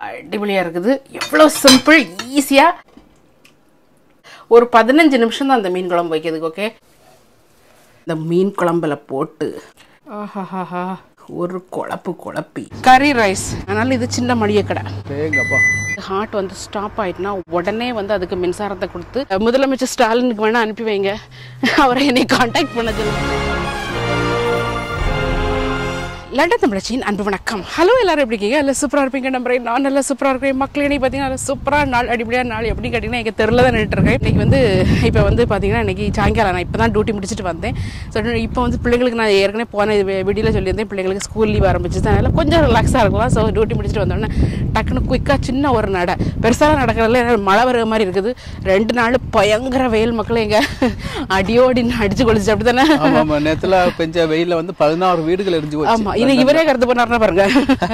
அடிபொலியாக இருக்குது எவ்வளோ சிம்பிள் ஈஸியாக ஒரு பதினஞ்சு நிமிஷம் தான் அந்த மீன் குழம்பு வைக்கிறதுக்கு ஓகே இந்த மீன் குழம்புல போட்டு ஆஹாஹாஹா ஒரு குழப்பு குழப்பி கறி ரைஸ் அதனால இது சின்ன மளிகை கடை தேங்கப்பா ஹார்ட் வந்து ஸ்டாப் ஆயிட்டுனா உடனே வந்து அதுக்கு மின்சாரத்தை கொடுத்து முதலமைச்சர் ஸ்டாலினுக்கு வேணா அனுப்பி வைங்க அவரை என்னை காண்டாக்ட் பண்ண சொல்லுங்க லண்டன் தமிழச்சியின் அன்பு வணக்கம் ஹலோ எல்லாரும் எப்படி இருக்கீங்க எல்லாம் சூப்பராக இருப்பீங்க நம்புறேன் நான் நல்லா சூப்பராக இருக்கேன் மக்கள் இன்னைக்கு பார்த்தீங்கன்னா சூப்பராக நாள் அடிப்படையாக நாள் எப்படி கேட்டிங்கன்னா எங்கள் தெருவில் தான் நின்றுட்டு இருக்கேன் இன்னைக்கு வந்து இப்போ வந்து பார்த்தீங்கன்னா இன்னைக்கு சாயங்காலம் நான் இப்போ தான் டியூட்டி முடிச்சுட்டு வந்தேன் ஸோ இப்போ வந்து பிள்ளைங்களுக்கு நான் ஏற்கனவே போன வீடியோவில் சொல்லியிருந்தேன் பிள்ளைங்களுக்கு ஸ்கூல் லீவ் ஆரம்பிச்சு அதனால கொஞ்சம் ரிலாக்ஸாக இருக்கலாம் ஸோ டியூட்டி முடிச்சுட்டு வந்தோடனே டக்குன்னு குயிக்காக சின்ன ஒரு நடை பெருசாக நடக்கிறதுல மழை வர மாதிரி இருக்குது ரெண்டு நாள் பயங்கர வெயில் மக்களே எங்க அடியோடி அடிச்சு கொளிச்சு அப்படி தானே ஆமா ஆமா நேத்துல பெஞ்ச வெயில்ல வந்து பதினாறு வீடுகள் எரிஞ்சு போச்சு ஆமா இது இவரே கருத்து பண்ணாருன்னா பாருங்க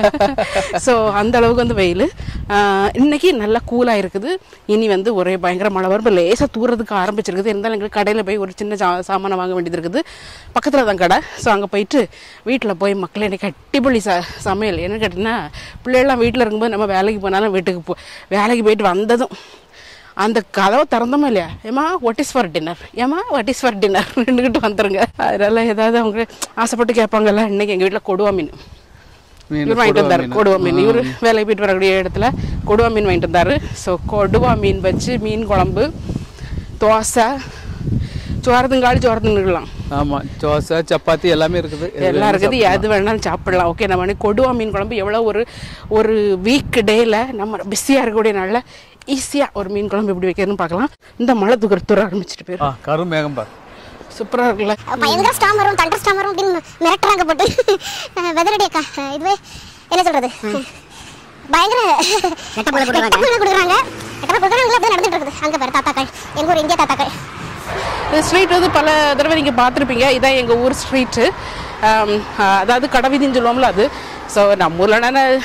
ஸோ அந்த அளவுக்கு வந்து வெயில் இன்னைக்கு நல்லா கூலா இருக்குது இனி வந்து ஒரே பயங்கர மழை வரும் இப்போ லேசாக தூரத்துக்கு ஆரம்பிச்சிருக்குது இருந்தாலும் எங்களுக்கு கடையில் போய் ஒரு சின்ன சா சாமானை வாங்க வேண்டியது இருக்குது பக்கத்தில் தான் கடை ஸோ அங்கே போயிட்டு வீட்டில் போய் மக்கள் எனக்கு அட்டிப்பொழி ச சமையல் என்ன கேட்டிங்கன்னா பிள்ளைகள்லாம் வீட்டில் இருக்கும்போது நம்ம வேலைக்கு போனாலும் வீட்டுக்கு போ வேலைக்கு போயிட்டு வந்ததும் அந்த கதவை திறந்தோமா இல்லையா ஏமா வாட் இஸ் ஃபார் டின்னர் ஏமா வாட் இஸ் ஃபார் டின்னர் நின்றுக்கிட்டு வந்துருங்க அதனால ஏதாவது அவங்க ஆசைப்பட்டு கேட்பாங்கல்ல இன்னைக்கு எங்கள் வீட்டில் கொடுவா மீன் மீன் இவர் வாங்கிட்டு கொடுவா வந்தாரு மீன். கொடுவா மீன் இவர் வேலைக்கு போயிட்டு வரக்கூடிய இடத்துல கொடுவா மீன் வாங்கிட்டு வந்தாரு ஸோ கொடுவா மீன் வச்சு மீன் குழம்பு தோசை சோரத்துங்காலி சோரத்துங்கலாம் ஆமா தோசை சப்பாத்தி எல்லாமே இருக்குது எல்லாம் இருக்குது எது வேணாலும் சாப்பிடலாம் ஓகே நம்ம வந்து கொடுவா மீன் குழம்பு எவ்வளோ ஒரு ஒரு வீக் டேயில் நம்ம பிஸியாக இருக்கக்கூடிய நாளில் ஈஸியாக ஒரு மீன் குழம்பு எப்படி வைக்கிறதுன்னு பார்க்கலாம் இந்த மழை துக்கர் துற ஆரம்பிச்சிட்டு போயிடும் ஆ கரும் மேகம் பார் சூப்பராக இருக்குல்ல பயங்கர ஸ்டாம் வரும் தண்டர் ஸ்டாம் வரும் அப்படின்னு மிரட்டுறாங்க போட்டு வெதர் அடியக்கா இதுவே என்ன சொல்றது பயங்கர எட்டப்பட கொடுக்குறாங்க எட்டப்பட கொடுக்குறாங்க அப்படியே நடந்துட்டு இருக்குது அங்க பாரு தாத்தாக்கள் எங்க ஊர் இந்தியா தாத்தாக்கள் இந்த ஸ்ட்ரீட் வந்து பல தடவை நீங்கள் பார்த்துருப்பீங்க இதான் எங்கள் ஊர் ஸ்ட்ரீட்டு அதாவது கடவீதின்னு சொல்லுவோம்ல அது ஸோ நம்ம ஊரில்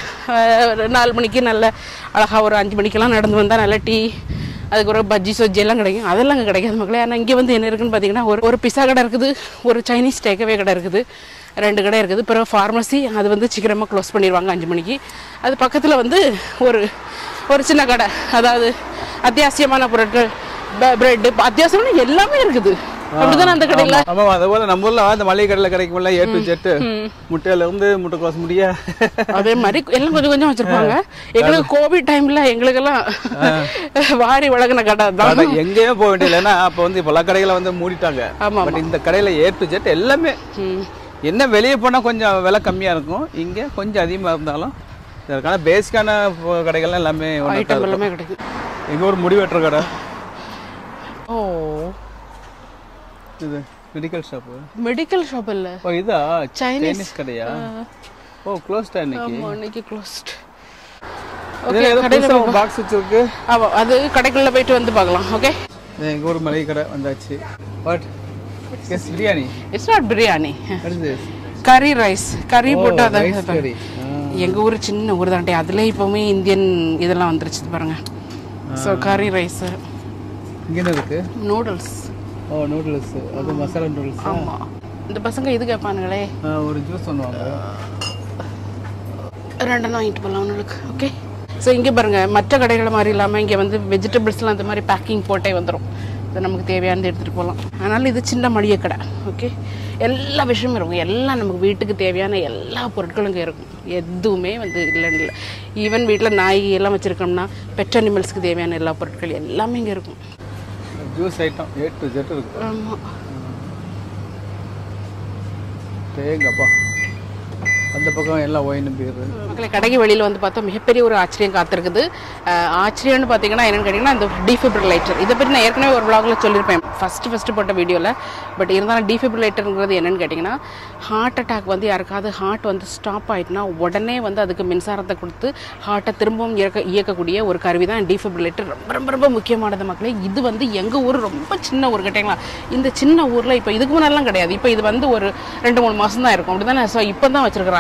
நாலு மணிக்கு நல்ல அழகாக ஒரு அஞ்சு மணிக்கெல்லாம் நடந்து வந்தால் நல்ல டீ அதுக்கு ஒரு பஜ்ஜி சொஜ்ஜி எல்லாம் கிடைக்கும் அதெல்லாம் அங்கே கிடைக்காது மக்களே ஆனால் இங்கே வந்து என்ன இருக்குன்னு பார்த்தீங்கன்னா ஒரு ஒரு பிஸா கடை இருக்குது ஒரு சைனீஸ் டேக்கவே கடை இருக்குது ரெண்டு கடை இருக்குது பிறகு ஃபார்மசி அது வந்து சீக்கிரமாக க்ளோஸ் பண்ணிடுவாங்க அஞ்சு மணிக்கு அது பக்கத்தில் வந்து ஒரு ஒரு சின்ன கடை அதாவது அத்தியாவசியமான பொருட்கள் பிரெட் அத்தியாவசியமான எல்லாமே இருக்குது அப்படிதானே அந்த கடையில் ஆமா அதே போல நம்ம ஊர்ல அந்த மளிகை கடையில கிடைக்கும்ல ஏ டு ஜெட் முட்டையில இருந்து முட்டைக்கோஸ் முடிய அதே மாதிரி எல்லாம் கொஞ்சம் கொஞ்சம் வச்சிருப்பாங்க எங்களுக்கு கோவிட் டைம்ல எங்களுக்கெல்லாம் வாரி வழங்கின கடை தான் அது எங்கேயுமே போக வேண்டியது ஏன்னா அப்ப வந்து பல கடைகளை வந்து மூடிட்டாங்க ஆமா, பட் இந்த கடையில ஏ டு ஜெட் எல்லாமே என்ன வெளியே போனா கொஞ்சம் விலை கம்மியா இருக்கும் இங்க கொஞ்சம் அதிகமா இருந்தாலும் இதற்கான பேசிக்கான கடைகள்லாம் எல்லாமே ஒண்ணா தான் ஐட்டம் இருக்கும். எல்லாமே கிடைக்கும் எங்க ஒரு முடி வெட்டுற கடை ஓ இது மெடிக்கல் ஷாப்பு மெடிக்கல் ஷாப் இல்ல ஓ இதா Chinese. சைனீஸ் கடையா ஓ க்ளோஸ் இன்னைக்கு ஆமா இன்னைக்கு க்ளோஸ்ட் இதுல ஓகே ஏதோ கடையில் புதுசா பாக்ஸ் வச்சிருக்கு ஆமா அது கடைக்குள்ள போயிட்டு வந்து பார்க்கலாம் ஓகே இது எங்க ஊர் மளிகை கடை வந்தாச்சு what is biryani it's not biryani what is this curry rice கறி போட்டு அதை ரைஸ் கறி எங்க ஊர் சின்ன ஊர் தாண்டி அதுல இப்பவுமே இந்தியன் இதெல்லாம் வந்துருச்சு பாருங்க ஸோ கறி ரைஸ் இங்க என்ன இருக்கு நூடுல்ஸ் ஓ நூடுல்ஸ் அது மசாலா நூடுல்ஸ் ஆமா இந்த பசங்க இது கேட்பானுங்களே ஒரு ஜூஸ் பண்ணுவாங்க ரெண்டெண்ணம் வாங்கிட்டு போகலாம் உங்களுக்கு ஓகே ஸோ இங்கே பாருங்க மற்ற கடைகளை மாதிரி இல்லாமல் இங்கே வந்து வெஜிடபிள்ஸ்லாம் அந்த மாதிரி பேக்கிங் போட்டே வந்துடும் இது நமக்கு தேவையானது எடுத்துகிட்டு போகலாம் அதனால் இது சின்ன மளிகை கடை ஓகே எல்லா விஷயமும் இருக்கும் எல்லாம் நமக்கு வீட்டுக்கு தேவையான எல்லா பொருட்களும் இங்கே இருக்கும் எதுவுமே வந்து இல்லைன்னு இல்லை ஈவன் வீட்டில் நாய் எல்லாம் வச்சுருக்கோம்னா பெட் அனிமல்ஸ்க்கு தேவையான எல்லா பொருட்கள் எல்லாமே இங்கே இருக்கும் juice item A to Z இருக்கு ஆமாம் தேங்கப்பா அந்த பக்கம் எல்லாம் ஒயின் பீர் மக்களை கடைக்கு வெளியில் வந்து பார்த்தா மிகப்பெரிய ஒரு ஆச்சரியம் காத்திருக்குது அஹ் ஆச்சரியம்னு பார்த்தீங்கன்னா என்னன்னு கேட்டிங்கன்னா இந்த டிஃபிபிரிலேட்டர் இதை பற்றி நான் ஏற்கனவே ஒரு vlogல சொல்லியிருப்பேன் ஃபஸ்ட்டு ஃபஸ்ட்டு போட்ட வீடியோவில் பட் இருந்தாலும் டிஃபிபிரிலேட்டருங்கிறது என்னன்னு கேட்டிங்கன்னா ஹார்ட் அட்டாக் வந்து யாருக்காவது ஹார்ட் வந்து ஸ்டாப் ஆயிட்டுனா உடனே வந்து அதுக்கு மின்சாரத்தை கொடுத்து ஹார்ட்டை திரும்பவும் இயக்க இயக்கக்கூடிய ஒரு கருவி தான் டிஃபிபிரிலேட்டர் ரொம்ப ரொம்ப ரொம்ப முக்கியமானது மக்களே இது வந்து எங்கள் ஊர் ரொம்ப சின்ன ஊர் கேட்டிங்களா இந்த சின்ன ஊரில் இப்போ இதுக்கு முன்னாடிலாம் கிடையாது இப்போ இது வந்து ஒரு ரெண்டு மூணு மாதம் தான் இருக்கும் அப்படி தானே ஸோ இப்போ தான் வச்சுருக்குறாங்க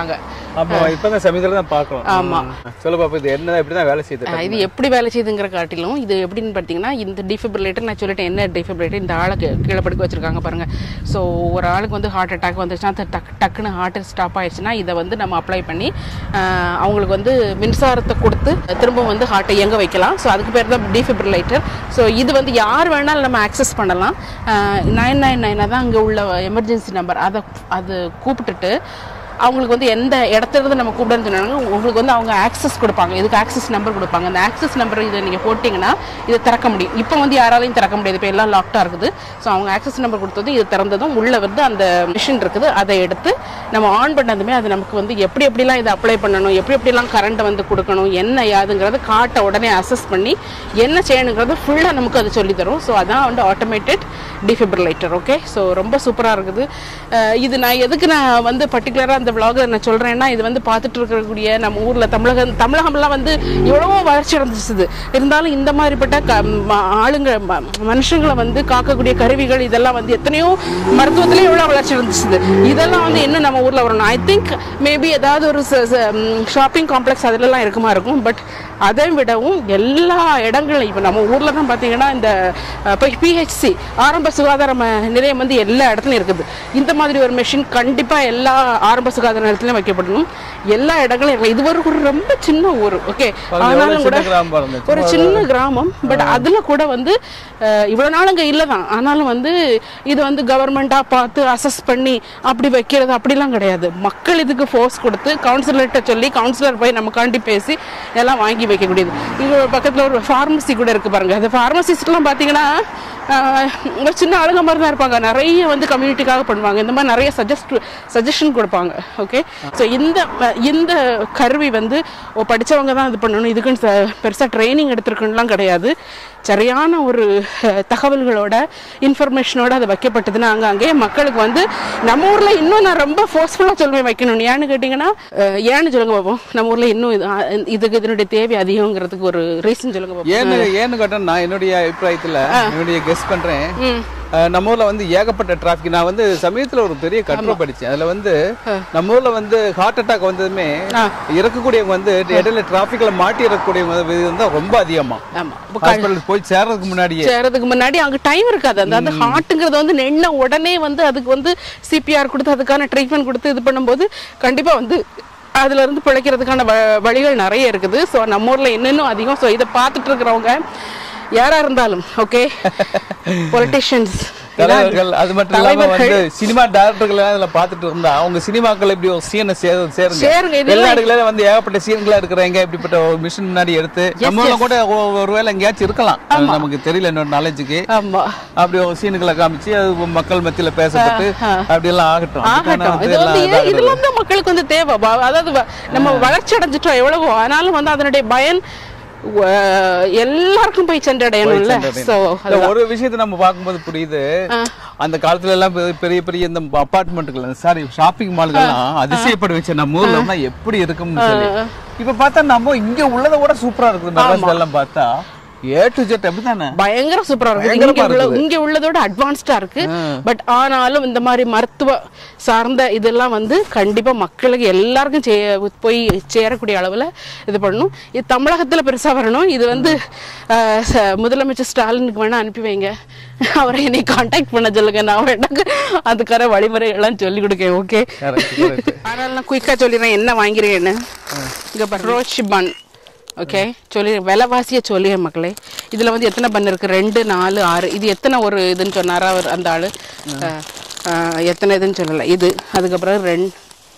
வச்சிருக்காங்க அப்போ இப்பதான் சமயத்துல தான் பார்க்கணும் ஆமா. ம். சொல்லு பாப்பா இது என்ன இப்படிதான் வேலை செய்யுது அஹ் இது எப்படி வேலை செய்யுதுங்கிற காட்டிலும் இது எப்படின்னு பார்த்தீங்கன்னா இந்த டிஃபிபிரிலேட்டர் நான் சொல்லிட்டேன் என்ன டிஃபிபிரிலேட்டர் இந்த ஆளை கீ- கீழே படுக்க வச்சிருக்காங்க பாருங்க ஸோ ஒரு ஆளுக்கு வந்து ஹார்ட் அட்டாக் வந்துச்சுன்னா அது டக் டக்குன்னு ஹார்ட் ஸ்டாப் ஆயிடுச்சுன்னா இதை வந்து நம்ம அப்ளை பண்ணி அஹ், அவங்களுக்கு வந்து மின்சாரத்தை கொடுத்து திரும்ப வந்து ஹார்ட்டை இயங்க வைக்கலாம் ஸோ அதுக்கு பேர் தான் டிஃபிபிரிலேட்டர் ஸோ இது வந்து யார் வேணாலும் நம்ம ஆக்சஸ் பண்ணலாம் நைன் நைன் நைனாக தான் அங்கே உள்ள எமர்ஜென்சி நம்பர் அதை அது கூப்பிட்டுட்டு அவங்களுக்கு வந்து எந்த இடத்துல இருந்து நம்ம கூப்பிடன்னு சொன்னாங்க உங்களுக்கு வந்து அவங்க ஆக்சஸ் கொடுப்பாங்க இதுக்கு ஆக்சஸ் நம்பர் கொடுப்பாங்க அந்த ஆக்சஸ் நம்பர் இதை நீங்கள் போட்டிங்கன்னா இதை திறக்க முடியும் இப்போ வந்து யாராலையும் திறக்க முடியாது இப்போ எல்லாம் லாக்டாக இருக்குது ஸோ அவங்க ஆக்சஸ் நம்பர் கொடுத்ததும் இது திறந்ததும் உள்ளே வந்து அந்த மிஷின் இருக்குது அதை எடுத்து நம்ம ஆன் பண்ணதுமே அது நமக்கு வந்து எப்படி எப்படிலாம் இதை அப்ளை பண்ணணும் எப்படி எப்படிலாம் கரண்ட்டை வந்து கொடுக்கணும் என்ன யாதுங்கிறது காட்டை உடனே அசஸ் பண்ணி என்ன செய்யணுங்கிறது ஃபுல்லாக நமக்கு அது சொல்லித் தரும் ஸோ அதான் வந்து ஆட்டோமேட்டட் டிஃபிபிரிலேட்டர் ஓகே ஸோ ரொம்ப சூப்பராக இருக்குது அஹ் இது நான் எதுக்கு நான் வந்து பர்டிகுலராக அந்த vlog-ல நான் சொல்கிறேன்னா இது வந்து பார்த்துட்டு இருக்கக்கூடிய நம்ம ஊரில் தமிழகம் தமிழகம்லாம் வந்து எவ்வளவோ வளர்ச்சி அடைஞ்சிச்சுது இருந்தாலும் இந்த மாதிரிப்பட்ட க ம- ஆளுங்க ம- மனுஷங்களை வந்து காக்கக்கூடிய கருவிகள் இதெல்லாம் வந்து எத்தனையோ மருத்துவத்திலே எவ்வளோ வளர்ச்சி அடைஞ்சிச்சுது இதெல்லாம் வந்து இன்னும் நம்ம ஊரில் வரணும் ஐ திங்க் மேபி ஏதாவது ஒரு ஷாப்பிங் காம்ப்ளெக்ஸ் அதிலெல்லாம் இருக்குமா இருக்கும் பட் அதை விடவும் எல்லா இடங்களும் இப்போ நம்ம ஊரில் தான் பார்த்தீங்கன்னா இந்த பிஹெச்சி ஆரம்ப சுகாதார ம- நிலையம் வந்து எல்லா இடத்துலையும் இருக்குது இந்த மாதிரி ஒரு மெஷின் கண்டிப்பாக எல்லா ஆரம்ப சுகாதார நிலையத்திலையும் வைக்கப்படணும் எல்லா இடங்களும் இருக்கு. இது ஒரு ஒரு ரொம்ப சின்ன ஊர் ஓகே பாருங்க, எவ்வளவு ஆனாலும் கூட சின்ன கிராமம் பாருங்க. ஒரு சின்ன கிராமம் பட் அதுல கூட வந்து அஹ், இவ்வளவு நாள் அங்க இல்லதான் ஆனாலும் வந்து இது வந்து கவர்மெண்டா பார்த்து அசஸ் பண்ணி அப்படி வைக்கிறது அப்படிலாம் கிடையாது மக்கள் இதுக்கு ஃபோர்ஸ் கொடுத்து கவுன்சிலர்கிட்ட சொல்லி கவுன்சிலர் போய் நமக்காண்டி பேசி எல்லாம் வாங்கி வைக்கக்கூடியது இது பக்கத்துல ஒரு ஃபார்மசி கூட இருக்கு பாருங்க அந்த pharmacist-லாம் பாத்தீங்கன்னா ஆஹ், ஒரு சின்ன ஆளுங்க மாதிரி தான் இருப்பாங்க நிறைய வந்து கம்யூனிட்டிக்காக பண்ணுவாங்க இந்த மாதிரி நிறைய சஜஸ்ட் சஜஷன் கொடுப்பாங்க ஓகே ஸோ இந்த இந்த கருவி வந்து ஓ படிச்சவங்க தான் இது பண்ணணும் இதுக்குன்னு ச- பெருசா ட்ரைனிங் எடுத்திருக்குன்னுலாம் கிடையாது சரியான ஒரு அஹ், தகவல்களோட இன்ஃபர்மேஷனோட அது வைக்கப்பட்டதுன்னா அங்கே அங்கேயே மக்களுக்கு வந்து நம்ம ஊர்ல இன்னும் நான் ரொம்ப ஃபோர்ஸ்ஃபுல்லாக சொல்லுவேன் வைக்கணும் ஏன்னு கேட்டிங்கன்னா அஹ், ஏன்னு சொல்லுங்க பார்ப்போம் நம்ம ஊர்ல இன்னும் இது அஹ், இதுக்கு இதனுடைய தேவை அதிகங்கிறதுக்கு ஒரு ரீசன் சொல்லுங்க பார்ப்போம் ஏன்னு ஏன்னு கேட்டா நான் என்னுடைய அபிப்பிராயத்துல என்னுடைய கெஸ் பண்றேன் அஹ், நம்ம ஊர்ல வந்து ஏகப்பட்ட டிராபிக் நான் வந்து சமயத்துல ஒரு பெரிய கட்டுரை படிச்சேன் அதுல வந்து நம்ம ஊர்ல வந்து ஹார்ட் அட்டாக் வந்ததுமே இறக்கக்கூடியவங்க வந்து இடையில டிராபிக்ல மாட்டி இறக்கக்கூடியவங்க விகிதம் தான் ரொம்ப அதிகமா ஆமா ஹாஸ்பிட்டல் போய் சேர்றதுக்கு முன்னாடியே சேர்றதுக்கு முன்னாடி அங்க டைம் இருக்காது அந்த அந்த ஹார்ட்டுங்கிறது வந்து நின்ன உடனே வந்து அதுக்கு வந்து சிபிஆர் கொடுத்து அதுக்கான ட்ரீட்மெண்ட் கொடுத்து இது பண்ணும்போது கண்டிப்பா வந்து அதுல இருந்து பிழைக்கிறதுக்கான வ- வழிகள் நிறைய இருக்குது ஸோ நம்ம ஊர்ல இன்னும் அதிகம் ஸோ இதை பார்த்துட்டு இருக்கிறவங்க யாரா இருந்தாலும் ஓகே பொலிட்டிஷியன்ஸ் தலைவர்கள் அது மட்டும் இல்லாம வந்து சினிமா டேரக்டர்கள் எல்லாம் இதுல பாத்துட்டு இருந்தா அவங்க சினிமாக்கள் இப்படி ஒரு சீனை சேருங்க, சேருங்க இதெல்லாம் வெளிநாடுகளே வந்து ஏகப்பட்ட சீன்களா இருக்கிறாங்க இப்படிப்பட்ட ஒரு மிஷின் முன்னாடி எடுத்து நம்ம ஊர்ல கூட ஒ- ஒருவேளை எங்கேயாச்சும் இருக்கலாம் அது நமக்கு தெரியல என்னோட நாலேஜுக்கு ஆமா அப்படி ஒரு சீனுகளை காமிச்சு அது மக்கள் மத்தியில பேசப்பட்டு அப்படி எல்லாம் ஆகட்டும் அதுக்கான ஆகட்டும் வந்து இது வந்து எல்லாம் ஏன் இதாகட்டும். இதெல்லாம் தான் மக்களுக்கு வந்து தேவை வ- அதாவது வ- நம்ம வளர்ச்சி அடைஞ்சிட்டோம் எவ்வளவோ ஆனாலும் வந்து அதனுடைய பயன் வ- எல்லாருக்கும் போய் சென்றடையணும்ல ஸோ இல்ல, ஒரு விஷயத்தை நம்ம பார்க்கும்போது புரியுது அந்த காலத்துல எல்லாம் பெ- பெரிய பெரிய இந்த அபார்ட்மெண்ட்டுகள் சாரி ஷாப்பிங் மால்கள்லாம் அதிசயப்பட வச்ச நம்ம ஊர்ல இருந்தா எப்படி இருக்கும்னு சொல்லி இப்ப பார்த்தா நம்ம இங்க உள்ளதை விட சூப்பரா இருக்குது மெட்ராஸ்ல எல்லாம் பார்த்தா ஏ டு ஜெட் அப்படித்தானே பயங்கர சூப்பரா இருக்கு பயங்கரமா இங்க உள்ள இருக்குது. இங்க உள்ளதோட அட்வான்ஸ்டா இருக்கு பட் ஆனாலும் இந்த மாதிரி மருத்துவ சார்ந்த இதெல்லாம் வந்து கண்டிப்பா மக்களுக்கு எல்லாருக்கும் சே- போய் சேரக்கூடிய அளவுல இது பண்ணணும் இது தமிழகத்துல பெருசா வரணும் இது வந்து அஹ், ச- முதலமைச்சர் ஸ்டாலினுக்கு வேணா அனுப்பி வைங்க அவரை என்னை காண்டாக்ட் பண்ண சொல்லுங்க நான் வேணாங்க அதுக்கான வழிமுறைகள்லாம் சொல்லி கொடுக்கேன் ஓகே Correct, correct. அதனால நான் குயிக்கா சொல்லிடுறேன் என்ன வாங்கிறேன்னு இங்க பாரு ரோஷ் பன் ஓகே சொல்லி விலைவாசியை சொல்லிடுறேன் மக்களே இதுல வந்து எத்தனை பன் இருக்கு ரெண்டு நாலு ஆறு இது எத்தனை ஒரு இதுன்னு சொன்னாரா அவர் அந்த ஆளு அஹ், அஹ், எத்தனை இதுன்னு சொல்லலை இது அதுக்கப்புறம் ரெண்டு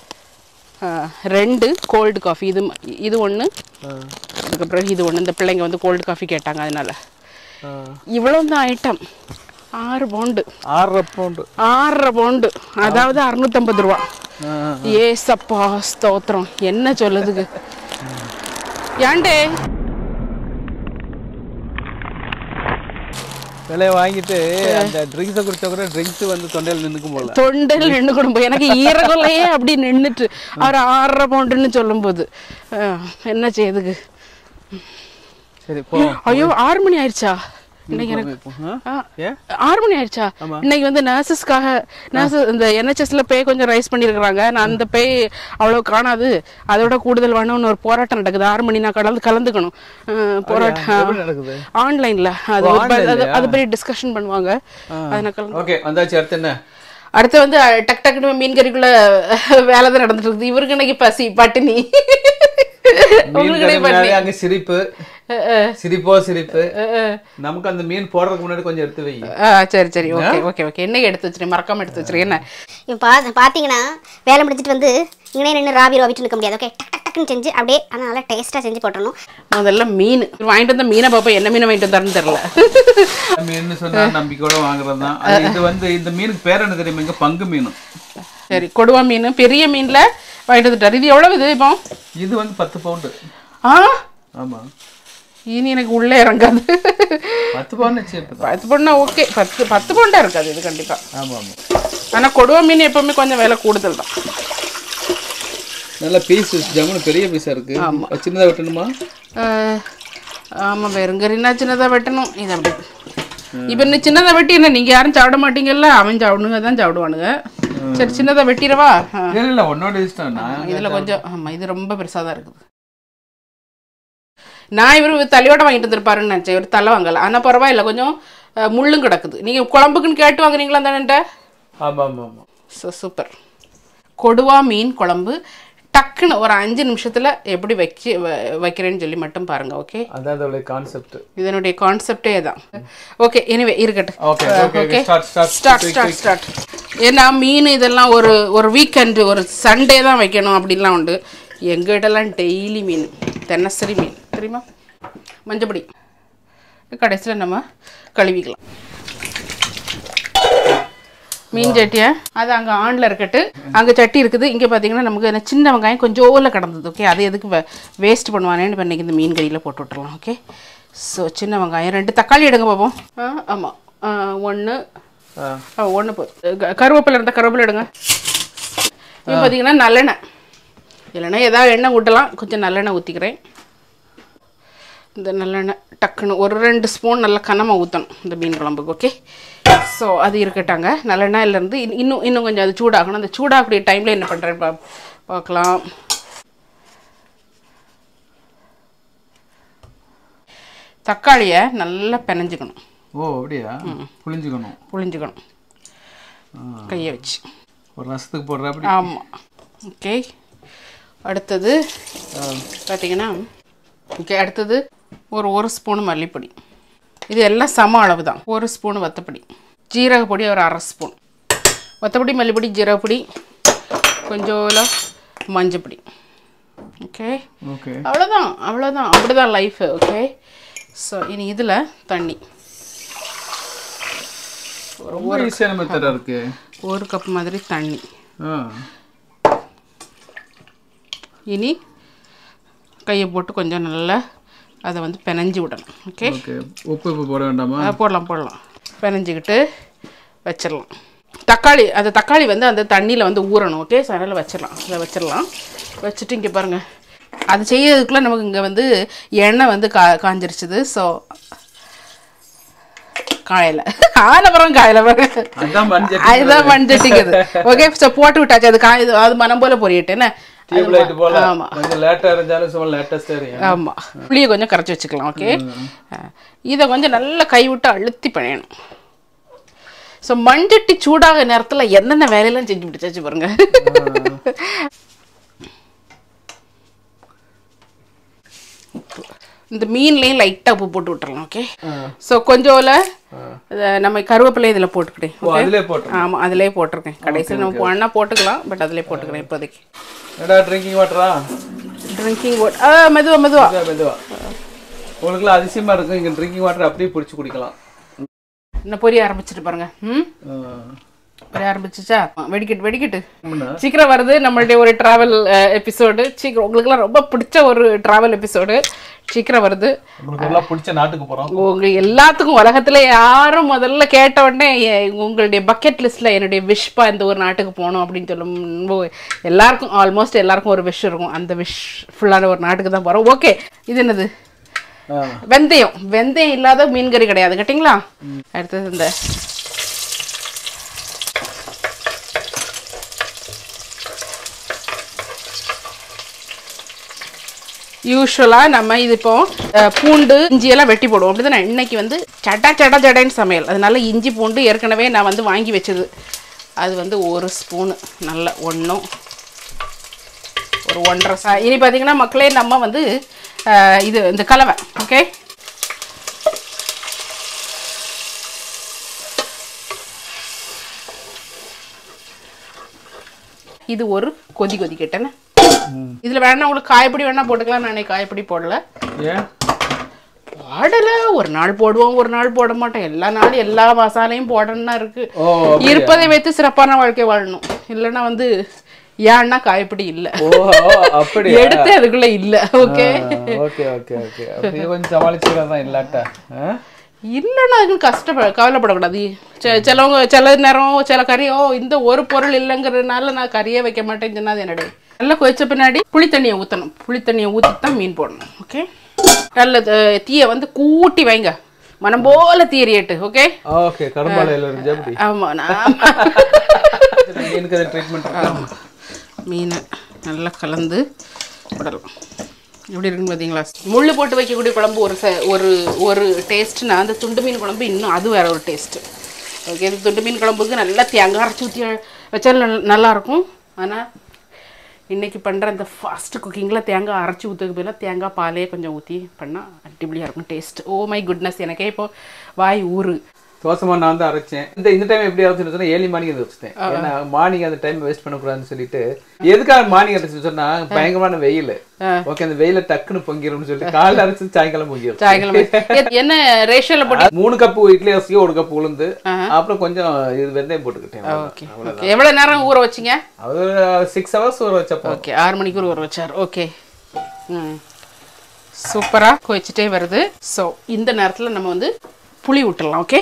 ரெண்டு கோல்டு காஃபி இது ம- இது ஒன்று அதுக்கப்புறம் இது ஒன்று இந்த பிள்ளைங்க வந்து கோல்டு காஃபி கேட்டாங்க அதனால இவ்வளோ தான் ஐட்டம் ஆறு பவுண்டு ஆறரை பவுண்டு ஆறரை பவுண்டு அதாவது அறுநூத்தம்பது ரூபா ஏசப்பா ஸ்தோத்திரம் என்ன சொல்லுதுக்கு ஏண்டே விலையை வாங்கிட்டு அந்த ட்ரிங்க்ஸை குடிச்சா கூட ட்ரிங்க்ஸ் வந்து தொண்டையில் நின்னுக்கும் போல தொண்டில் நின்று குடும்பம் எனக்கு ஈரகொலையே அப்படி நின்றுட்டு அவர் ஆறரை பவுண்டுன்னு சொல்லும்போது அஹ், என்ன செய்யுதுக்கு சரி போ ஐயோ ஆறு மணி ஆயிடுச்சா இன்னைக்கு எனக்கு இப்போ, ஆ? ஆ, ஏன் ஆறு மணி ஆயிடுச்சா இன்னைக்கு வந்து நர்சஸ்க்காக நர்சஸ் இந்த என்ஹெச்எஸ்ல பே கொஞ்சம் ரைஸ் பண்ணிருக்காங்க நான் அந்த பே அவ்வளவு காணாது அதோட கூடுதல் வேணும்னு ஒரு போராட்டம் நடக்குது ஆறு மணி நான் கலந்து கலந்துக்கணும் அஹ், போராட்டம் எப்படி நடக்குது ஆன்லைன்ல அது ஓ, ஒரு ப- அது- online-லயா? அது பெரிய டிஸ்கஷன் பண்ணுவாங்க அதை நான் கலந்து ஓகே வந்தாச்சு அடுத்து என்ன அடுத்து வந்து அஹ், டக் டக்குனு மீன் கறிக்குள்ள வேலை தான் நடந்துட்டு இருக்குது இவருக்கு இன்னைக்கு பசி பட்டினி மீன் உங்களுக்கு கறி இன்னைக்கு பட்டினி முன்னாடி அங்க சிரிப்பு அஹ், அஹ், சிரிப்போ சிரிப்பு அஹ், அஹ். நமக்கு அந்த மீன் போடுறதுக்கு முன்னாடி கொஞ்சம் எடுத்து வை ஆ சரி சரி ஓகே ஓகே ஓகே என்னைக்கு எடுத்து வச்சிருக்கேன் மறக்காம எடுத்து வச்சிருக்கேன் என்ன இப்போ பா பார்த்தீங்கன்னா வேலை முடிச்சிட்டு வந்து இங்கே நின்று ராவி ராவிட்டு நிற்க முடியாது ஓகே டக் டக் டக்குன்னு செஞ்சு அப்படியே ஆனால் நல்லா டேஸ்ட்டாக செஞ்சு போட்டுடணும் முதல்ல மீன் இவர் வாங்கிட்டு வந்த மீனை பார்ப்போம் என்ன மீனை வாங்கிட்டு வந்தாருன்னு தெரியல மீன் சொன்னா நம்பிக்கையோட வாங்குறது தான் அது இது வந்து இந்த மீனுக்கு பேர் என்ன தெரியுமா இங்க பங்கு மீன் சரி கொடுவா மீன் பெரிய மீன்ல வாங்கிட்டு வந்துட்டாரு இது எவ்வளவு இது இப்போ இது வந்து பத்து பவுண்டு ஆ ஆமா இனி எனக்கு உள்ளே இறங்காது பத்து பவுண்ட் வச்சு பத்து பொண்ணா ஓகே பத்து பத்து பொண்டா இருக்காது இது கண்டிப்பா ஆமா ஆமா ஆனா கொடுவா மீன் எப்பவுமே கொஞ்சம் விலை கூடுதல் தான் நல்ல பீஸ் ஜம்முன்னு பெரிய பீஸா இருக்கு சின்னதா வெட்டணுமா அஹ், ஆமா வெறுங்கறினா சின்னதா வெட்டணும் இது அப்படி இப்ப இன்னும் சின்னதா வெட்டி என்ன நீங்க யாரும் சாப்பிட மாட்டீங்கல்ல அவன் சாப்பிடுங்க தான் சாப்பிடுவானுங்க சரி சின்னதா வெட்டிடவா ஆ. இல்ல இல்ல உன்னோட இஷ்டம் நான் இதுல கொஞ்சம் ஆமா இது ரொம்ப பெருசா தான் இருக்குது நான் இவரு தலையோட வாங்கிட்டு வந்திருப்பாருன்னு நினைச்சேன் இவர் தலை வாங்கல ஆனா பரவாயில்ல கொஞ்சம் அஹ், முள்ளும் கிடக்குது நீங்க குழம்புக்குன்னு கேட்டு வாங்குறீங்களா தானே ஆமா ஆமா ஆமா ஸோ சூப்பர் கொடுவா மீன் குழம்பு டக்குன்னு ஒரு அஞ்சு நிமிஷத்துல எப்படி வைக்க வ- வைக்கிறேன்னு சொல்லி மட்டும் பாருங்க ஓகே அதான் அதோட கான்செப்ட் இதனுடைய கான்செப்டே தான் ஓகே எனிவே இருக்கட்டும் Okay, okay, okay. Start, start. Start Quick, start start ஏன்னா மீன் இதெல்லாம் ஒரு ஒரு வீக்கெண்டு ஒரு சண்டே தான் வைக்கணும் அப்படின்லாம் உண்டு எங்கிட்டலாம் டெய்லி மீன் தினசரி மீன் தெரியுமா மஞ்சப்பொடி கடைசியில் நம்ம கழுவிக்கலாம் மீன் சட்டியை அது அங்கே ஆணில் இருக்கட்டு அங்கே சட்டி இருக்குது இங்கே பார்த்தீங்கன்னா நமக்கு என்ன சின்ன வெங்காயம் கொஞ்சோல கிடந்தது ஓகே அது எதுக்கு வேஸ்ட் பண்ணுவானேன்னு இப்போ இன்றைக்கி இந்த மீன் கறியில் போட்டு விட்டுறலாம் ஓகே ஸோ சின்ன வெங்காயம் ரெண்டு தக்காளி எடுங்க பார்ப்போம் ஆ ஆமாம் ஒன்று ஒன்று போ க- கருவேப்பிலை இருந்தால் கருவேப்பிலை எடுங்க இப்போ பார்த்தீங்கன்னா நல்லெண்ணெய் இல்லைன்னா ஏதாவது எண்ணெய் ஊட்டலாம் கொஞ்சம் நல்லெண்ணெய் ஊற்றிக்கிறேன் இந்த நல்லெண்ணெய் டக்குன்னு ஒரு ரெண்டு ஸ்பூன் நல்லா கனமாக ஊற்றணும் இந்த மீன் குழம்புக்கு ஓகே ஸோ அது இருக்கட்டாங்க நல்லெண்ணெயிலேருந்து இன்னும் இன்னும் கொஞ்சம் அது சூடாகணும் அந்த சூடாகக்கூடிய டைமில் என்ன பண்ணுறேன்னு பா பார்க்கலாம் தக்காளியை நல்லா பிணைஞ்சுக்கணும் ஓ அப்படியா புளிஞ்சுக்கணும் புளிஞ்சுக்கணும் கையை வச்சு ஒரு ரசத்துக்கு போடுற அப்படி ஆமாம் ஓகே அடுத்தது பார்த்தீங்கன்னா ஓகே அடுத்தது ஒரு ஒரு ஸ்பூன் மல்லிப்பொடி இது எல்லாம் சம அளவு தான் ஒரு ஸ்பூன் வத்தப்பொடி ஜீரகப்பொடி ஒரு அரை ஸ்பூன் வத்தப்பொடி மல்லிப்பொடி ஜீரகப்பொடி கொஞ்சோல மஞ்சப்பொடி ஓகே ஓகே அவ்வளோதான் அவ்வளோதான் அப்படிதான் லைஃப் ஓகே ஸோ இனி இதில் தண்ணி ரொம்ப ஈஸியான மெத்தடா இருக்கு ஒரு கப் மாதிரி தண்ணி ஆ இனி கையை போட்டு கொஞ்சம் நல்லா அதை வந்து பிணைஞ்சு விடணும் ஓகே ஓகே உப்பு இப்போ போட வேண்டாமா ஆ, போடலாம் போடலாம் பிணைஞ்சிக்கிட்டு வச்சிடலாம் தக்காளி அந்த தக்காளி வந்து அந்த தண்ணியில் வந்து ஊறணும் ஓகே ஸோ அதனால் வச்சிடலாம் அதை வச்சிடலாம் வச்சுட்டு இங்கே பாருங்கள் அது செய்யறதுக்குள்ளே நமக்கு இங்கே வந்து எண்ணெய் வந்து கா காஞ்சிருச்சுது ஸோ காயலை ஆனப்புறம் காயலை பாருங்க அதான் மஞ்சள் அதுதான் மண்சட்டிக்குது ஓகே ஸோ போட்டு விட்டாச்சு அது காய் அது மனம் போல பொரியட்டு என்ன டியூப் லைட் போல ஆமாம் கொஞ்சம் லேட்டா இருந்தாலும் சும்மா லேட்டஸ்டா இருக்கும் ஆமாம் புளியை கொஞ்சம் கரைச்சி வச்சுக்கலாம் ஓகே இதை கொஞ்சம் நல்லா கைவிட்டு அழுத்தி பிணையணும் ஸோ மண்சட்டி சூடாக நேரத்தில் என்னென்ன வேலையெல்லாம் செஞ்சு பிடிச்சாச்சு பாருங்க உப்பு. இந்த மீன்லேயும் லைட்டாக உப்பு போட்டு விட்டுறலாம் ஓகே ஸோ கொஞ்சோல இதை நம்ம கருவேப்பிலை இதில் போட்டுக்கிட்டேன் ஓ அதுலயே போட்டோம் ஆமாம் அதிலே போட்டிருக்கேன் கடைசியில் நம்ம வேணா போட்டுக்கலாம் பட் அதிலே போட்டுக்கிறேன் இப்போதைக்கு என்னடா ட்ரிங்கிங் வாட்டரா ட்ரிங்கிங் வாட்டர் ஆ மெதுவா மெதுவா மெதுவா மெதுவா உங்களுக்குலாம் அதிசயமா இருக்கும் இங்க ட்ரிங்கிங் வாட்டர் அப்படியே பிடிச்சி குடிக்கலாம் இன்னும் பொரிய ஆரம்பிச்சிட்டு பாருங்க ம் ஆ. பொரிய ஆரம்பிச்சிச்சா வெடிக்கட்டு வெடிக்கட்டு ஆமாண்ணா. சீக்கிரம் வருது நம்மளுடைய ஒரு டிராவல் எபிசோடு சீக்கிரம் உங்களுக்குலாம் ரொம்ப பிடிச்ச ஒரு டிராவல் எபிசோடு சீக்கிரம் வருது உங்களுக்கு எல்லாம் பிடிச்ச நாட்டுக்கு போறோம் உங்க எல்லாத்துக்கும் உலகத்துல யாரும் முதல்ல கேட்ட உடனே எ- உங்களுடைய பக்கெட் லிஸ்ட்ல என்னுடைய விஷ் பா இந்த ஒரு நாட்டுக்கு போகணும் அப்படின்னு சொல்லும் போது எல்லாருக்கும் ஆல்மோஸ்ட் எல்லாருக்கும் ஒரு விஷ் இருக்கும் அந்த விஷ் ஃபுல்லான ஒரு நாட்டுக்கு தான் போறோம் ஓகே இது என்னது ஆ. வெந்தயம் வெந்தயம் இல்லாத மீன் கறி கிடையாது கேட்டிங்களா அடுத்தது இந்த யூஸ்வலாக நம்ம இது இப்போ அஹ், பூண்டு இஞ்சி எல்லாம் வெட்டி போடுவோம் அப்படிதானே இன்னைக்கு வந்து சட்டா சட்டா சடைன்னு சமையல் அதனால இஞ்சி பூண்டு ஏற்கனவே நான் வந்து வாங்கி வச்சது அது வந்து ஒரு ஸ்பூனு நல்ல ஒன்றும் ஒரு ஒன்றரை சா இனி பார்த்தீங்கன்னா மக்களே நம்ம வந்து அஹ், இது இந்த கலவை ஓகே இது ஒரு கொதி கொதிக்கட்டேன்னு இதில் வேணா உங்களுக்கு காயப்பொடி வேணா போட்டுக்கலாம் நானே காயப்பொடி போடல ஏன் பாடல ஒரு நாள் போடுவோம் ஒரு நாள் போட மாட்டோம் எல்லா நாளும் எல்லா மசாலையும் போடணும்னா இருக்கு ஓ அப்படியா? இருப்பதை வைத்து சிறப்பான வாழ்க்கை வாழணும் இல்லைன்னா வந்து ஏன்னா காயப்படி இல்ல ஓ ஓ, அப்படியா எடுத்து அதுக்குள்ள இல்ல ஓகே ஓகே ஓகே ஓகே அப்படியே கொஞ்சம் சமாளிச்சுக்கலாம் தான் இல்லாட்டா ஆ? இல்லைன்னா அதுக்கு கஷ்டப்பட கவலைப்படக்கூடாது செ- சிலவங்க சில நேரம் சில கறி ஓ இந்த ஒரு பொருள் இல்லைங்கிறதுனால நான் கறியே வைக்க மாட்டேன்னு சொன்னா அது என்னடி நல்லா கொதிச்ச பின்னாடி புளி தண்ணியை ஊற்றணும் புளி தண்ணியை ஊற்றி தான் மீன் போடணும் ஓகே நல்ல அஹ், தீயை வந்து கூட்டி வைங்க மனம் போல தீரியட்டு ஓகே ஓகே கரும்பாலையில இருந்து எப்படி ஆமா நான் எனக்கு அது ட்ரீட்மெண்ட் இருக்கு மீனை நல்லா கலந்து விடலாம் எப்படி இருக்குன்னு பார்த்தீங்களா முள்ளு போட்டு வைக்கக்கூடிய குழம்பு ஒரு ச ஒரு ஒரு டேஸ்ட்னா அந்த துண்டு மீன் குழம்பு இன்னும் அது வேற ஒரு டேஸ்ட்டு ஓகே இந்த துண்டு மீன் குழம்புக்கு நல்லா தேங்காய் அரைச்சி ஊற்றி வச்சாலும் நல்- நல்லா இருக்கும் ஆனால் இன்னைக்கு பண்ணுற அந்த ஃபாஸ்ட் குக்கிங்கில் தேங்காய் அரைச்சி ஊற்றுக்கு பதிலாக தேங்காய் பாலே கொஞ்சம் ஊற்றி பண்ணால் அடிப்படியாக இருக்கும் டேஸ்ட் ஓ மை குட்னஸ் எனக்கே இப்போ வாய் ஊறு தோசை நான் வந்து அரைச்சேன் இந்த இந்த டைம் எப்படி அரைச்சுன்னு சொன்னா ஏழு மார்னிங் அதை வச்சுட்டேன் ஏன்னா மார்னிங் அந்த டைம் வேஸ்ட் பண்ணக்கூடாதுன்னு சொல்லிட்டு எதுக்காக மார்னிங் அரைச்சு சொன்னா பயங்கரமான வெயில் ஓகே அந்த வெயில டக்குன்னு பொங்கிரும்னு சொல்லிட்டு காலைல அரைச்சு சாயங்காலம் பொங்கிரும் சாயங்காலம் எ- என்ன ரேஷனில் போட்டு மூணு கப்பு இட்லி அரிசியும் ஒரு கப் உளுந்து அப்புறம் கொஞ்சம் இது வெந்தயம் போட்டுக்கிட்டேன் ஓகே ஓகே எவ்வளோ நேரம் ஊற வச்சிங்க அது சிக்ஸ் ஹவர்ஸ் ஊற வச்சப்போ ஓகே ஆறு மணிக்கு ஊற வச்சார் ஓகே ம் சூப்பராக கொதிச்சுட்டே வருது ஸோ இந்த நேரத்தில் நம்ம வந்து புளி விட்டுடலாம் ஓகே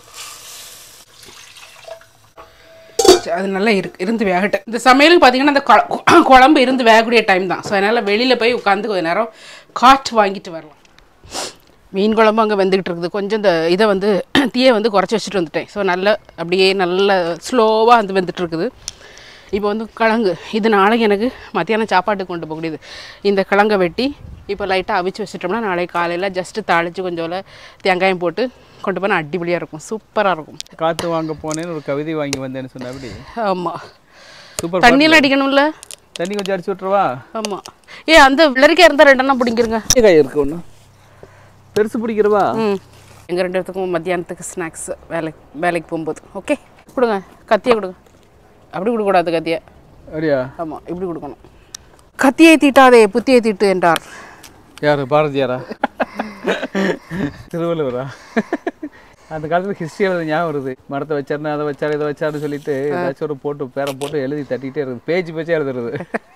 அது நல்லா இருக்கு இருந்து வேகட்டும் இந்த சமையலுக்கு பார்த்தீங்கன்னா அந்த குழ- குழம்பு இருந்து வேகக்கூடிய டைம் தான் ஸோ அதனால் வெளியில் போய் உட்காந்து கொஞ்ச நேரம் காற்று வாங்கிட்டு வரலாம் மீன் குழம்பு அங்கே வெந்துக்கிட்டு இருக்குது கொஞ்சம் இந்த இதை வந்து தீயை வந்து குறைச்சி வச்சுட்டு வந்துட்டேன் ஸோ நல்ல அப்படியே நல்ல ஸ்லோவாக வந்து வெந்துட்டு இருக்குது இப்போ வந்து கிழங்கு இது நாளைக்கு எனக்கு மத்தியானம் சாப்பாட்டுக்கு கொண்டு போகக்கூடியது இந்த கிழங்கை வெட்டி இப்போ லைட்டாக அவிச்சு வச்சிட்டோம்னா நாளைக்கு காலையில் ஜஸ்ட்டு தாளித்து கொஞ்சம் தேங்காயம் போட்டு கொண்டு போனால் அடிப்படியாக இருக்கும் சூப்பராக இருக்கும் காத்து வாங்க போனேன்னு ஒரு கவிதை வாங்கி வந்தேன்னு சொன்ன அப்படி ஆமாம் சூப்பர் தண்ணியில் அடிக்கணும்ல தண்ணி கொஞ்சம் அடிச்சு விட்டுருவா ஆமாம் ஏ அந்த விளரிக்காய் இருந்தால் ரெண்டெண்ணா பிடிங்கிருங்க காய் இருக்கு ஒன்று பெருசு பிடிக்கிறவா ம் எங்கள் ரெண்டு பேர்த்துக்கும் மத்தியானத்துக்கு ஸ்நாக்ஸ் வேலைக்கு வேலைக்கு போகும்போது ஓகே கொடுங்க கத்தியை கொடுங்க அப்படி கொடுக்கக்கூடாது கத்தியை அப்படியா ஆமாம் இப்படி கொடுக்கணும் கத்தியை தீட்டாதே புத்தியை தீட்டு என்றார் யாரு பாரதியாரா திருவள்ளுவரா அந்த காலத்துல ஹிஸ்டரி எழுத ஞாபகம் வருது மரத்தை வச்சாருன்னு அதை வச்சாரு இதை வச்சாருன்னு சொல்லிட்டு ஏதாச்சும் ஒரு போட்டு பேரை போட்டு எழுதி தட்டிக்கிட்டே இருக்குது பேஜ் பேஜா எழுதுறது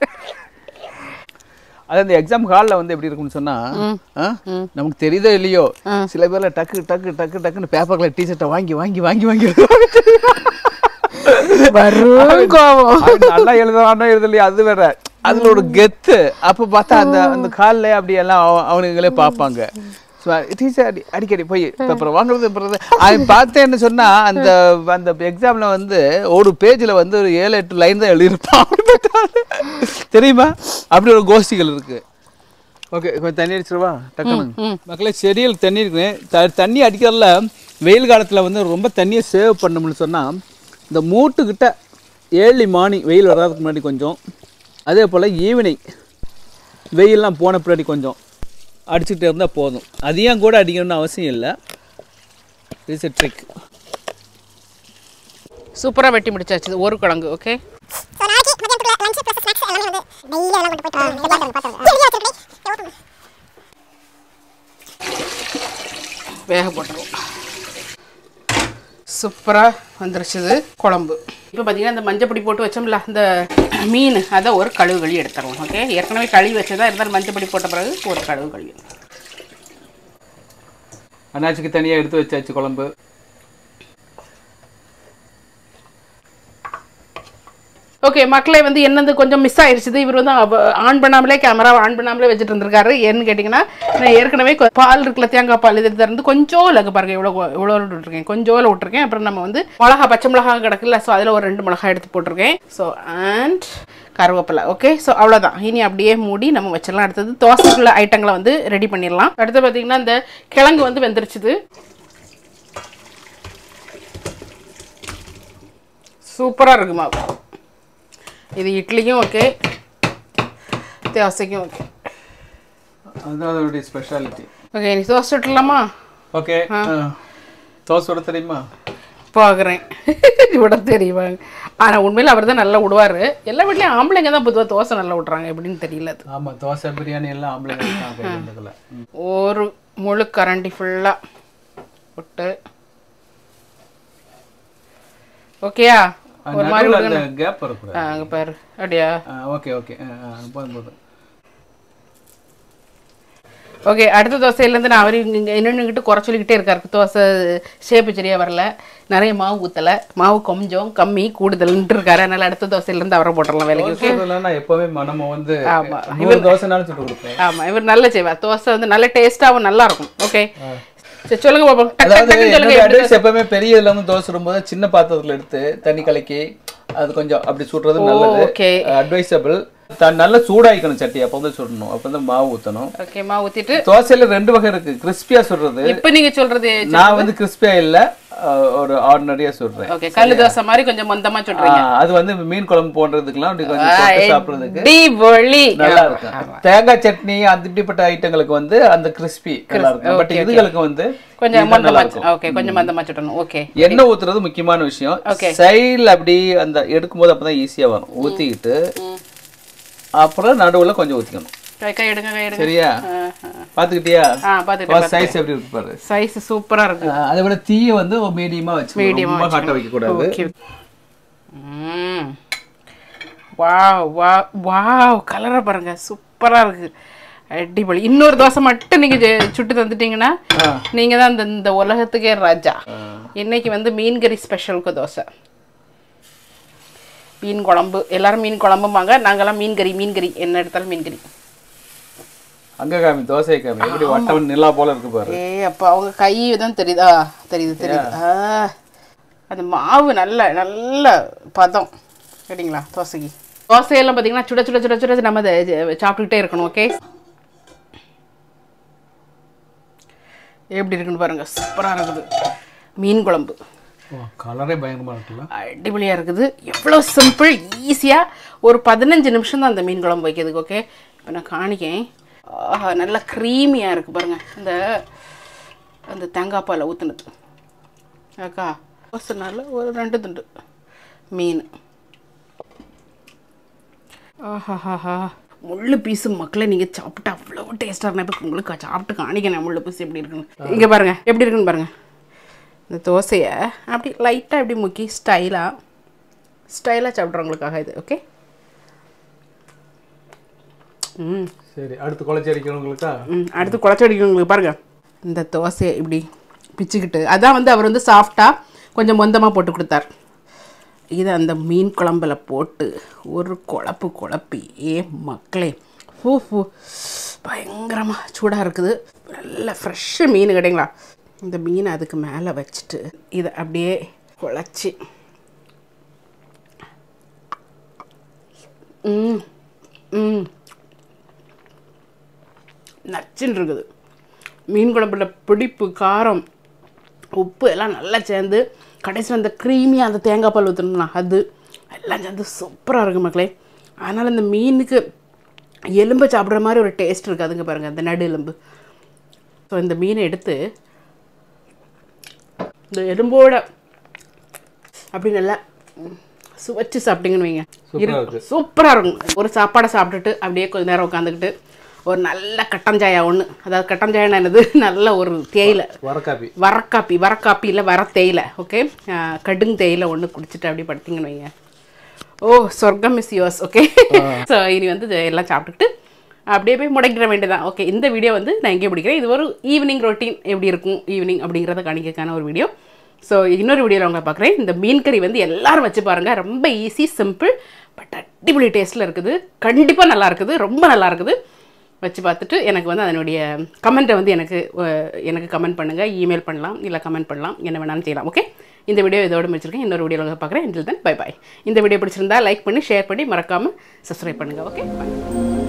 அது அந்த எக்ஸாம் ஹாலில் வந்து எப்படி இருக்கும்னு சொன்னா ஆ? நமக்கு தெரியுதோ இல்லையோ சில பேர்ல டக்கு டக்கு டக்கு டக்குன்னு பேப்பர்ல டிஷர்ட்டை வாங்கி வாங்கி வாங்கி வாங்கி வரும் கோவம் அவன் நல்லா எழுதுறானோ எழுதலையோ அது வேற அதுல ஒரு கெத்து அப்ப பார்த்தா அந்த அந்த காலில் அப்படி எல்லாம் அவ- அவனுங்களே பார்ப்பாங்க டீச்சர் அடி அடிக்கடி போய் அப்புறம் வாங்குறது அப்புறம் அவன் பார்த்தேன்னு சொன்னா அந்த அந்த எக்ஸாம்ல வந்து ஒரு பேஜ்ல வந்து ஒரு ஏழு எட்டு லைன் தான் எழுதியிருப்பான் அப்படி பார்த்தாலும். தெரியுமா அப்படி ஒரு கோஷ்டிகள் இருக்கு ஓகே கொஞ்சம் தண்ணி அடிச்சிருவா டக்குனு மக்களே செடியில் தண்ணி இருக்கு த தண்ணி அடிக்கிறதுல வெயில் காலத்தில் வந்து ரொம்ப தண்ணியை சேவ் பண்ணணும்னு சொன்னால் இந்த மூட்டுக்கிட்ட ஏர்லி மார்னிங் வெயில் வராதுக்கு முன்னாடி கொஞ்சம் அதே போல் ஈவினிங் வெயில்லாம் போன பின்னாடி கொஞ்சம் அடிச்சுக்கிட்டே இருந்தால் போதும் அதையும் கூட அடிக்கணும்னு அவசியம் இல்லை இட்ஸ் எ ட்ரிக் சூப்பராக வெட்டி முடிச்சாச்சு இது ஒரு கிழங்கு ஓகே ஸோ நாளைக்கு மதியானத்துக்குள்ள லஞ்ச் ப்ளஸ் ஸ்நாக்ஸ் எல்லாமே வந்து டெய்லி எல்லாம் கொண்டு போயிட்டு வரணும். எல்லாரும் பார்த்து வெளியே வச்சிருக்கேன் ஓப்பன் வேக போட்டுருவோம் சூப்பராக வந்துருச்சு இது குழம்பு இப்போ பார்த்தீங்கன்னா இந்த மஞ்சப்பொடி போட்டு வச்சோம்ல இந்த மீன் அதை ஒரு கழுவு கழுவி எடுத்துருவோம் ஓகே ஏற்கனவே கழுவி வச்சதா இருந்தாலும் மஞ்சப்பொடி போட்ட பிறகு ஒரு கழுவு கழுவி அண்ணாச்சிக்கு தனியாக எடுத்து வச்சாச்சு குழம்பு ஓகே மக்களே வந்து என்னது கொஞ்சம் மிஸ் ஆயிருச்சுது இவர் வந்து ஆன் பண்ணாமலே கேமரா ஆன் பண்ணாமலே வச்சுட்டு இருந்திருக்காரு ஏன்னு கேட்டிங்கன்னா நான் ஏற்கனவே கொ- பால் இருக்குல்ல தேங்காய் பால் இது திறந்து கொஞ்சம் இலக்கு பாருங்க இவ்வளோ இவ்வளோ விட்டுருக்கேன் கொஞ்சம் விட்டுருக்கேன் அப்புறம் நம்ம வந்து மிளகா பச்சை மிளகா கிடக்குல்ல ஸோ அதில் ஒரு ரெண்டு மிளகா எடுத்து போட்டிருக்கேன் ஸோ அண்ட் கருவேப்பிலை ஓகே ஸோ அவ்வளோதான் இனி அப்படியே மூடி நம்ம வச்சிடலாம் அடுத்தது தோசைக்குள்ள ஐட்டங்களை வந்து ரெடி பண்ணிடலாம் அடுத்து பார்த்தீங்கன்னா இந்த கிழங்கு வந்து வெந்துருச்சுது சூப்பராக இருக்கு மாவு இது இட்லிக்கும் ஓகே தோசைக்கும் ஓகே அதுதான் அதோடைய ஸ்பெஷாலிட்டி ஓகே நீ தோசை விட்டுலாமா ஓகே தோசை விட தெரியுமா பார்க்குறேன் விட தெரியுமா ஆனால் உண்மையில் அவர் தான் நல்லா விடுவார் எல்லா வீட்லேயும் ஆம்பளைங்க தான் பொதுவாக தோசை நல்லா விட்றாங்க எப்படின்னு தெரியல அது ஆமா தோசை பிரியாணி எல்லாம் ஆம்பளைங்க தான் கை வந்ததுல. ம். ஒரு முழு கரண்டி ஃபுல்லாக விட்டு ஓகேயா அது ஒரு மாதிரி நடுவுல அந்த கேப் வரக்கூடாது அங்கே பாரு அப்படியா ஓகே ஓகே போதும் போதும் ஓகே அடுத்த தோசையிலேருந்து நான் அவர் இங்கே இன்னொன்னுக்கிட்டு குறை சொல்லிக்கிட்டே இருக்காரு தோசை ஷேப்பு சரியாக வரல நிறைய மாவு ஊற்றலை மாவு கொஞ்சம் கம்மி கூடுதல்ன்ட்டு இருக்காரு அதனால் அடுத்த தோசையிலேருந்து அவரை போட்டுடலாம் வேலைக்கு தோசை சுடலைன்னா நான் எப்பவுமே நம்ம வந்து ஆமா. நூறு தோசைனாலும் சுட்டு கொடுப்பேன் ஆமாம் இவர் நல்ல செய்வார் தோசை வந்து நல்ல டேஸ்ட்டாகவும் நல்லா இருக்கும் ஓகே சரி சொல்லுங்க பாப்போம் டக்கு, அதாவது டக்குன்னு சொல்லுங்க என்னோட எப்படி அட்வைஸ் எப்பவுமே பெரிய இதுல வந்து தோசை சுடும்போது சின்ன பாத்திரத்துல எடுத்து தண்ணி கலக்கி அது கொஞ்சம் அப்படி சுடுறது நல்லது ஓகே அட்வைசபிள் நல்லா சூடாயிக்கணும் சட்டி அப்போ வந்து சுடணும் அப்போ வந்து மாவு ஊத்தணும் ஓகே மாவு ஊற்றிட்டு தோசையில ரெண்டு வகை இருக்கு கிறிஸ்பியா சுடுறது இப்போ நீங்கள் சொல்கிறது நான் வந்து கிறிஸ்பியா இல்ல அஹ், ஒரு ஆர்டினரியா சுடுறேன் ஓகே கல்லு தோசை மாதிரி கொஞ்சம் மொந்தமாக சொல்கிறீங்க ஆஹ், அது வந்து மீன் குழம்பு போடுறதுக்குலாம் அப்படி கொஞ்சம் தொட்டு சாப்பிடுறதுக்கு டி ஒளி நல்லா இருக்கும் தேங்காய் சட்னி அந்த இப்படிப்பட்ட ஐட்டங்களுக்கு வந்து அந்த கிறிஸ்பி நல்லா இருக்கும் பட் இதுகளுக்கு வந்து கொஞ்சம் இதுதான் நல்லா இருக்கும் மந்தமாக ஓகே கொஞ்சம் மந்தமாக சுடணும் ஓகே எண்ணெய் ஊத்துறது முக்கியமான விஷயம் சைடுல அப்படி அந்த எடுக்கும்போது அப்பதான் ஈஸியா வரும் ஊத்திக்கிட்டு அப்புறம் நடுவுல கொஞ்சம் ஊத்திக்கணும் கை கை எடுங்க கை எடுங்க சரியா ஆ, ஆ. பாத்துக்கிட்டியா ஆ பார்த்துட்டு சைஸ் எப்படி இருக்கு பாரு சைஸ் சூப்பராக இருக்கு ஆஹ் அதை விட தீயை வந்து மீடியமா வச்சு ரொம்ப ஹாட்டா வைக்க கூடாது ஓகே ம் வாவ் வா வாவ் கலரை பாருங்க சூப்பராக இருக்கு அடிப்பொலி இன்னொரு தோசை மட்டும் நீங்க ஜெ- சுட்டு தந்துட்டீங்கன்னா நீங்க தான் இந்த இந்த உலகத்துக்கே ராஜா இன்னைக்கு வந்து மீன் கறி ஸ்பெஷலுக்கு தோசை மீன் குழம்பு எல்லாரும் மீன் குழம்புமாங்க நாங்கெல்லாம் மீன் கறி மீன் கறி என்ன எடுத்தாலும் மீன் கறி அங்க காமி தோசை காமி எப்படி வட்டம் நிலா போல இருக்கு பாரு ஏ அப்போ அவங்க கை தான் தெரியுதா தெரியுது தெரியுது ஆ அந்த மாவு நல்ல நல்ல பதம் சரிங்களா தோசைக்கு தோசையெல்லாம் பார்த்தீங்கன்னா சுட சுட சுட சுட நம்ம அதை ஜ- சாப்பிட்டுக்கிட்டே இருக்கணும் ஓகே எப்படி இருக்குன்னு பாருங்க சூப்பராக இருக்குது மீன் குழம்பு கலரே பயங்கரமா இருக்குல்ல அடிப்பொலியாக இருக்குது எவ்வளோ சிம்பிள் ஈஸியாக ஒரு பதினஞ்சு நிமிஷம் தான் அந்த மீன் குழம்பு வைக்கிறதுக்கு ஓகே இப்போ நான் காணிக்கேன் ஆஹா நல்லா க்ரீமியாக இருக்குது பாருங்கள் அந்த அந்த தேங்காய் பாலை ஊற்றுனது அக்கா தோசைனால ஒரு ரெண்டு துண்டு மீன் ஆஹாஹாஹா முள்ளு பீஸு மக்களை நீங்கள் சாப்பிட்டு அவ்வளோ டேஸ்ட்டாக இருந்தால் இப்போ உங்களுக்கு சாப்பிட்டு காணிக்கணும் முள்ளு பீஸ் எப்படி இருக்குன்னு இங்கே பாருங்கள் எப்படி இருக்குன்னு பாருங்கள் இந்த தோசையை அப்படி லைட்டாக இப்படி முக்கி ஸ்டைலாக ஸ்டைலாக சாப்பிட்றவங்களுக்காக இது ஓகே ம் சரி அடுத்து குழச்சி அடிக்கிறவங்களுக்கா ம் அடுத்து குழச்சி அடிக்கிறவங்களுக்கு பாருங்க இந்த தோசையை இப்படி பிச்சுக்கிட்டு அதான் வந்து அவர் வந்து சாஃப்டாக கொஞ்சம் மொந்தமாக போட்டு கொடுத்தார் இதை அந்த மீன் குழம்புல போட்டு ஒரு குழப்பு குழப்பி ஏ மக்களே ஃபூ ஃபூ பயங்கரமாக சூடாக இருக்குது நல்ல ஃப்ரெஷ்ஷு மீன் கிடைங்களா இந்த மீனை அதுக்கு மேலே வச்சுட்டு இதை அப்படியே குழச்சி ம் ம் நச்சுன்னு இருக்குது மீன் குழம்புல பிடிப்பு காரம் உப்பு எல்லாம் நல்லா சேர்ந்து கடைசி அந்த க்ரீமியாக அந்த தேங்காய் பால் ஊற்றணும்னா அது எல்லாம் சேர்ந்து சூப்பராக இருக்குது மக்களே அதனால் இந்த மீனுக்கு எலும்பை சாப்பிட்ற மாதிரி ஒரு டேஸ்ட் இருக்காதுங்க பாருங்கள் அந்த நடு எலும்பு ஸோ இந்த மீனை எடுத்து இந்த எலும்போட அப்படி நல்லா ம், சுவைச்சு சாப்பிட்டீங்கன்னு வைங்க சூப்பரா இருக்கு. சூப்பராக இருக்கும் ஒரு சாப்பாடை சாப்பிட்டுட்டு அப்படியே கொஞ்ச நேரம் உட்காந்துக்கிட்டு ஒரு நல்ல கட்டஞ்சாயா ஒன்று அதாவது கட்டஞ்சாயனா என்னது நல்ல ஒரு தேயிலை வர காப்பி வரக்காப்பி வரக்காப்பி இல்லை வர தேயிலை ஓகே கடுங் தேயிலை ஒன்று குடிச்சிட்டு அப்படி படுத்தீங்கன்னு வைங்க ஓ சொர்க்கம் இஸ் யோர்ஸ் ஓகே ஸோ இனி வந்து இது எல்லாம் சாப்பிட்டுக்கிட்டு அப்படியே போய் முடக்கிற வேண்டியதான் ஓகே இந்த வீடியோ வந்து நான் எங்கே பிடிக்கிறேன் இது ஒரு ஈவினிங் ரொட்டீன் எப்படி இருக்கும் ஈவினிங் அப்படிங்கிறத காணிக்கிறதுக்கான ஒரு வீடியோ ஸோ இன்னொரு வீடியோவில் உங்களை பார்க்குறேன் இந்த மீன் கறி வந்து எல்லாரும் வச்சு பாருங்கள் ரொம்ப ஈஸி சிம்பிள் பட் அடிப்பொலி டேஸ்ட்டில் இருக்குது கண்டிப்பாக நல்லா இருக்குது ரொம்ப நல்லா இருக்குது வச்சு பார்த்துட்டு எனக்கு வந்து அதனுடைய கமெண்ட்டை வந்து எனக்கு அஹ், எனக்கு கமெண்ட் பண்ணுங்கள் இமெயில் பண்ணலாம் இல்லை கமெண்ட் பண்ணலாம் என்ன வேணாலும் செய்யலாம் ஓகே இந்த வீடியோ இதோட முடிச்சிருக்கேன் இன்னொரு வீடியோவில் பார்க்குறேன் இதில் தான் பை பாய் இந்த வீடியோ பிடிச்சிருந்தா லைக் பண்ணி ஷேர் பண்ணி மறக்காமல் சப்ஸ்கிரைப் பண்ணுங்கள் ஓகே பாய்